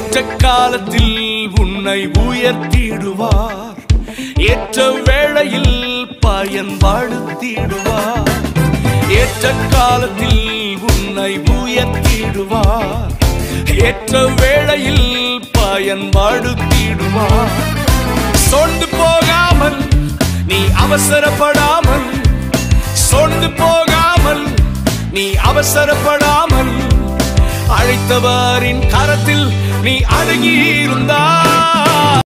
ஏற்ற காலத்தில் உன்னை உயர்த்திடுவார் ஏற்ற வேளையில் பயன்படுத்திடுவார் ஏற்ற காலத்தில் உன்னை உயர்த்திடுவார் ஏற்ற வேளையில் பயன்படுத்திடுவார் சொந்து போகாமல் நீ அவசரப்படாமல் சொந்து போகாமல் நீ அவசரப்படாமல் அழைத்தவரின் கரத்தில் நீ அடங்கியிருந்தாய்